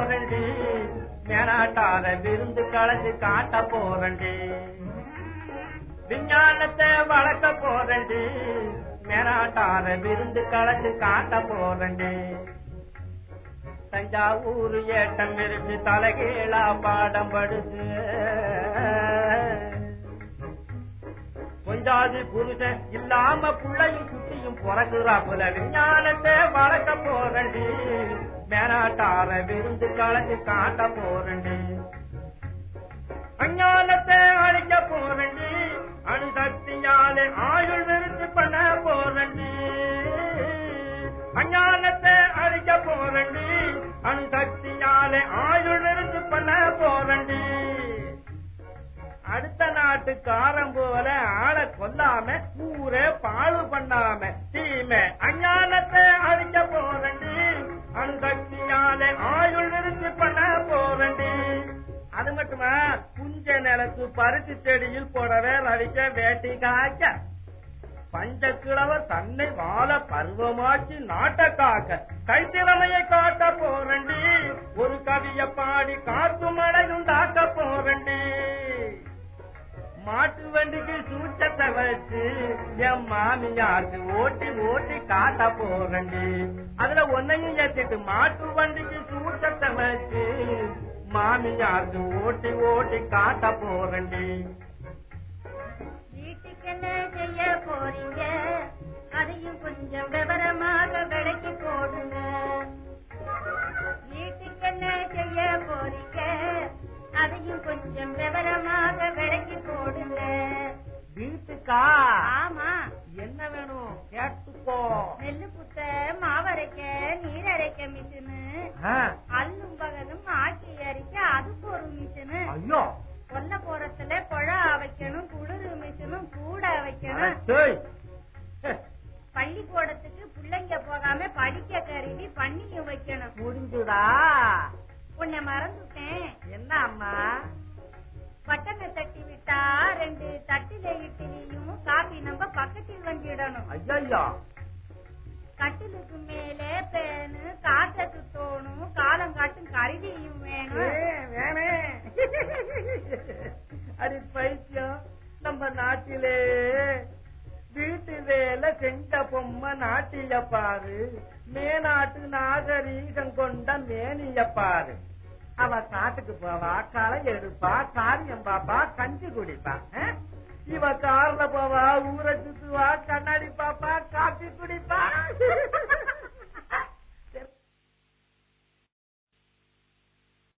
போறண்டி மேலாட்டார விருந்து கலந்து காட்ட போறண்டி விஞ்ஞானத்தை வளர்க்க போறண்டி மேலாட்டார விருந்து கலந்து காட்ட போறண்டி தஞ்சாவூர் ஏட்டம் இருந்து தலைகீழா பாடம் படுது கொஞ்சாதி புருஷன் இல்லாம புள்ளையும் குட்டியும் பிறகுறா போல விஞ்ஞானத்தை வளர்க்க போறண்டி மேலாட்டார விருந்து கலந்து காட்ட போறண்டி அஞ்ஞானத்தை அழிக்க போறண்டி அணுசக்தியாலே ஆயுள் விருத்து பண்ண போறண்டி அஞ்ஞானத்தை அழிக்க போறண்டி அணுசக்தியாலே ஆயுள் விருத்து பண்ண போறண்டி அடுத்த நாட்டுக்காரன் போல ஆளை கொல்லாம ஊரே பாழு பண்ணாம தீமை அஞ்ஞானத்தை அழிக்க போறண்டி அணுசக்தியாலே ஆயுள் விருத்தி பண்ண போறண்டி அது மட்டுமா புஞ்ச நிலத்து பருத்தி செடியில் போடவே ரவிக்க வேட்டி காய்க்க பஞ்ச கிழவர் தன்னை வாழ பருவமாக்கி நாட்ட காக்க கைத்திறமையை காட்ட போறண்டி ஒரு கவிய பாடி காத்து மழையுண்டாக்க போறண்டி மாட்டு வண்டிக்கு சூச்சத்தை வச்சு என் மாமியாருக்கு ஓட்டி ஓட்டி காட்ட போறண்டி அதுல ஒன்னையும் ஏத்திட்டு மாட்டு வண்டிக்கு சூச்சத்தை வச்சு மாமியாருக்கு ஓட்டி ஓட்டி காட்ட போறண்டி வீட்டுக்கு என்ன செய்ய போறீங்க அதையும் கொஞ்சம் விவரமாக விளக்கி போடுங்க வீட்டுக்கு என்ன செய்ய போறீங்க அதையும் கொஞ்சம் விவரமாக விளக்கி போடுங்க வீட்டுக்கா ஆமா என்ன வேணும் கேட்டுக்கோ நெல்லு குத்த மாவரைக்க நீர் அரைக்க மிஷினு ஆ, அல்லும் பகலும் ஆக்கி அரைக்க அதுக்கு ஒரு மிஷினு ஐயோ கொல்ல போறத்துல குழா வைக்கணும் குளிர் மிஷினும் கூட வைக்கணும் அடச்சேய். ஹே, பள்ளிக்கூடத்துக்கு பிள்ளைங்க போகாம படிக்க கருவி பண்ணியும் வைக்கணும் முடிஞ்சுடா உன்னை மறந்துட்டேன் என்ன அம்மா பட்டனை தட்டி விட்டா ரெண்டு தட்டில இட்லியும் காபி நம்ம பக்கத்தில் வந்துடணும் ஐயோ கட்டிலுக்கு மேலே பேனு காற்றுக்கு தோணும் காலம் காட்டும் கருவியும் வேணும் வேணே அது பைத்தியம் நம்ம நாட்டிலே வீட்டு வேலை செஞ்ச பொம்மை நாட்டிய பாரு மேநாட்டு நாகரீகம் கொண்ட மேனிய பாரு அவ காட்டுக்கு போவா களை எடுப்பா காரியம் பாப்பா கஞ்சி குடிப்பா ஆ? இவ கார்ல போவா ஊரை சுத்துவா கண்ணாடி பாப்பா காப்பி குடிப்பா